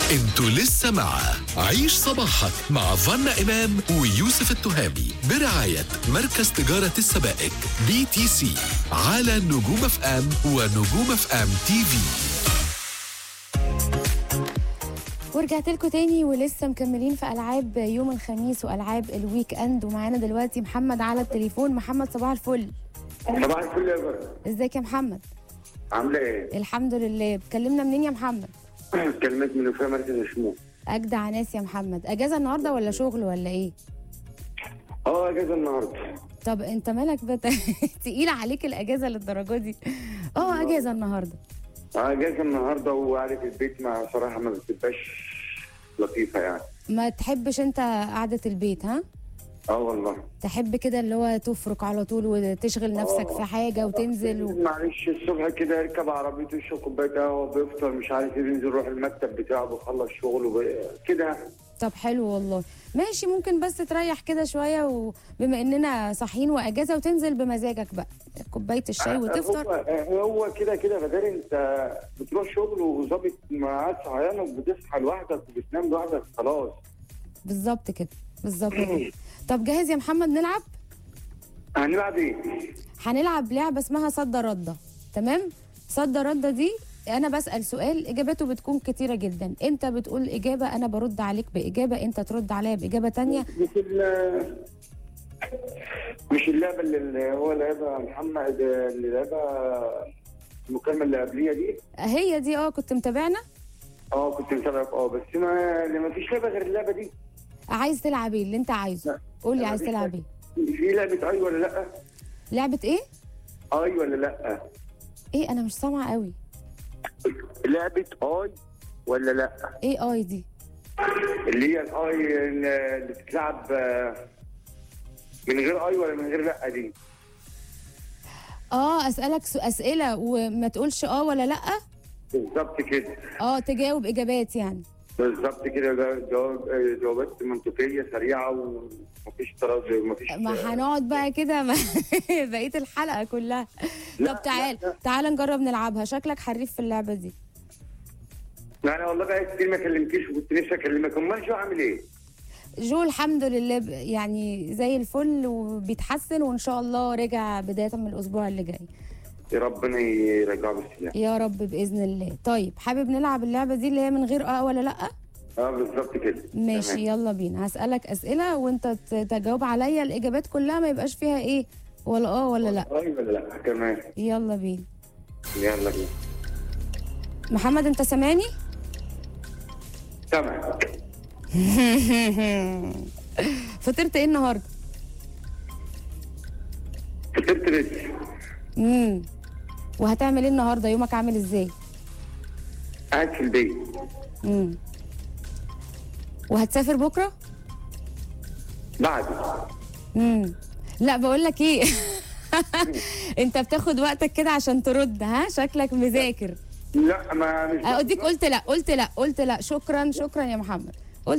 انتوا لسه مع عيش صباحك مع فنا إمام ويوسف التهامي برعاية مركز تجارة السبائك بي تي سي على نجوم اف ام ونجوم اف ام تي في ورجعت لكم تاني ولسه مكملين في العاب يوم الخميس والعاب الويك اند ومعانا دلوقتي محمد على التليفون محمد صباح الفل صباح الفل يا برد ازيك يا محمد عامله ايه؟ الحمد لله بتكلمنا منين يا محمد كلمات من وفاء مركز الشموع اجدع ناس يا محمد اجازه النهارده ولا شغل ولا ايه اه اجازه النهارده طب انت مالك بت... تقيل عليك الاجازه للدرجه دي اه اجازه النهارده اه اجازه النهارده وقعدة البيت ما صراحه ما بتبقاش لطيفه يعني ما تحبش انت قعده البيت ها اه والله تحب كده اللي هو تفرك على طول وتشغل نفسك في حاجه وتنزل و... معلش الصبح كده يركب عربيته يشرب كوبايه قهوه بيفطر مش عارف ايه بينزل يروح المكتب بتاعه بيخلص شغله وب- كده طب حلو والله ماشي ممكن بس تريح كده شويه وبما اننا صاحيين واجازه وتنزل بمزاجك بقى كوبايه الشاي وتفطر هو هو كده كده بدل انت بتروح شغل وظابط ميعاد صحيانك بتصحى لوحدك وبتنام لوحدك خلاص بالظبط كده بالظبط كده طب جاهز يا محمد نلعب هنلعب ايه؟ هنلعب لعبه اسمها صد رده تمام صد رده دي انا بسال سؤال اجابته بتكون كتيره جدا انت بتقول اجابه انا برد عليك باجابه انت ترد عليا باجابه تانية مش ال- مش اللعبه اللي هو لعبها محمد اللي لعبها المكالمه اللي قبليه دي هي دي اه كنت متابعنا اه كنت متابعك اه بس ما ما فيش لعبه غير اللعبه دي عايز تلعب ايه اللي انت عايزه لا. قول لي لا، عايز مفيش تلعب لعبة. ايه في لعبه اي ولا لا؟ لعبه ايه اي ولا لا؟ ايه انا مش سامعه قوي لعبه اي ولا لا؟ ايه اي دي اللي هي الاي اللي بتتلعب آه، من غير اي ولا من غير لا دي اه اسالك سو- اسئله وما تقولش اه ولا لا بالظبط كده اه تجاوب اجابات يعني بالظبط كده جا- جواب آه، جوابات منطقيه سريعه ومفيش تراجع ومفيش ما هنقعد بقى كده ما- بقيه الحلقه كلها لا، طب تعال لا، لا. تعال نجرب نلعبها شكلك حريف في اللعبه دي لا انا والله بقى كتير ما كلمتيش وكنت نفسي اكلمك امال شو عامل ايه؟ جو الحمد لله ب- يعني زي الفل وبيتحسن وان شاء الله رجع بدايه من الاسبوع اللي جاي يا ربنا يرجعه بالسلامه يا رب باذن الله طيب حابب نلعب اللعبه دي اللي هي من غير اه ولا لا اه بالظبط كده ماشي تمام. يلا بينا هسالك اسئله وانت ت- تجاوب عليا الاجابات كلها ما يبقاش فيها ايه ولا اه ولا لا اي ولا لا تمام يلا بينا يلا بينا محمد انت سامعني تمام فطرت ايه النهارده فطرت لسه امم وهتعمل ايه النهارده يومك عامل ازاي قاعد في البيت امم وهتسافر بكره بعد امم لا بقول لك ايه انت بتاخد وقتك كده عشان ترد ها شكلك مذاكر لا ما مش اديك قلت لا قلت لا قلت لا شكرا شكرا يا محمد